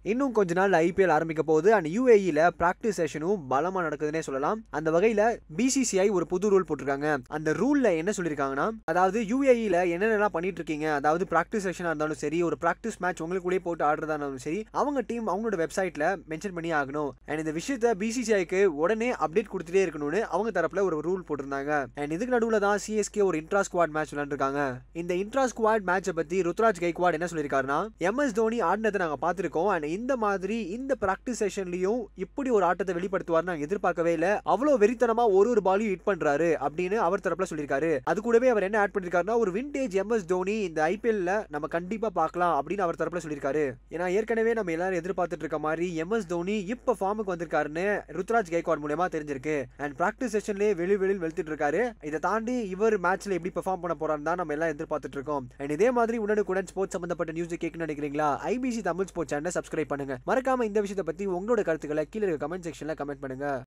இன்னும் கொஞ்ச நாள் ஐபிஎல் ஆரம்பிக்க போகுது அண்ட் யூஏஇல பிராக்டிஸ் செஷனும் பலமா நடக்குதுன்னே சொல்லலாம் அந்த வகையில பிசிசிஐ ஒரு புது ரூல் போட்டிருக்காங்க அந்த ரூல்ல என்ன சொல்லியிருக்காங்கன்னா அதாவது யூஏஇல என்னென்னலாம் பண்ணிட்டு இருக்கீங்க அதாவது பிராக்டிஸ் செஷனா இருந்தாலும் சரி ஒரு பிராக்டிஸ் மேட்ச் உங்களுக்குள்ளேயே போட்டு ஆடுறதா இருந்தாலும் சரி அவங்க டீம் அவங்களோட வெப்சைட்ல மென்ஷன் பண்ணி ஆகணும் அண்ட் இந்த விஷயத்த பிசிசிஐக்கு உடனே அப்டேட் கொடுத்துட்டே இருக்கணும்னு அவங்க தரப்புல ஒரு ரூல் போட்டிருந்தாங்க அண்ட் இதுக்கு நடுவில் தான் சிஎஸ்கே ஒரு இன்ட்ரா ஸ்குவாட் மேட்ச் விளையாண்டுருக்காங்க இந்த இன்ட்ரா ஸ்குவாட் மேட்சை பத்தி ருத்ராஜ் கைக்வாட் என்ன சொல்லியிருக்காருன்னா எம்எஸ் தோனி ஆடினதை நாங்க பார்த்திருக்கோம் அண்ட் இந்த மாதிரி இந்த பிராக்டிஸ் செஷன்லயும் இப்படி ஒரு ஆட்டத்தை வெளிப்படுத்துவார் நாங்க எதிர்பார்க்கவே இல்ல அவ்வளவு வெறித்தனமா ஒரு ஒரு பாலையும் ஹிட் பண்றாரு அப்படின்னு அவர் தரப்புல சொல்லியிருக்காரு அது கூடவே அவர் என்ன ஆட் பண்ணிருக்காருன்னா ஒரு விண்டேஜ் எம்எஸ் தோனி இந்த ஐபிஎல்ல நம்ம கண்டிப்பா பார்க்கலாம் அப்படின்னு அவர் தரப்புல சொல்லியிருக்காரு ஏன்னா ஏற்கனவே நம்ம எல்லாரும் எதிர்பார்த்துட்டு இருக்க மாதிரி எம்எஸ் தோனி இப்ப ஃபார்முக்கு வந்திருக்காருன்னு ருத்ராஜ் கைக்வாட் மூலமா தெரிஞ்சிருக்கு அண்ட் பிராக்டிஸ் செஷன்லயே வெளி வெளியில் வெளுத்துட்டு இருக்காரு இதை தாண்டி இவர் மேட்ச்ல எப்படி பெர்ஃபார்ம் பண்ண போறான்னு தான் நம்ம எல்லாம் எதிர்பார்த்துட்டு இருக்கோம் அண்ட் இதே மாதிரி உடனுக்குடன் ஸ்போர்ட்ஸ் சம்பந்தப்பட்ட நியூஸ் கேட்கணும்னு நினைக்கிறீங்களா IBC Tamil sports channel subscribe பண்ணுங்க மறக்காம இந்த விஷயத்தை பத்தி உங்களோட கருத்துக்களை கீழே இருக்க கமெண்ட் செக்ஷன்ல கமெண்ட் பண்ணுங்க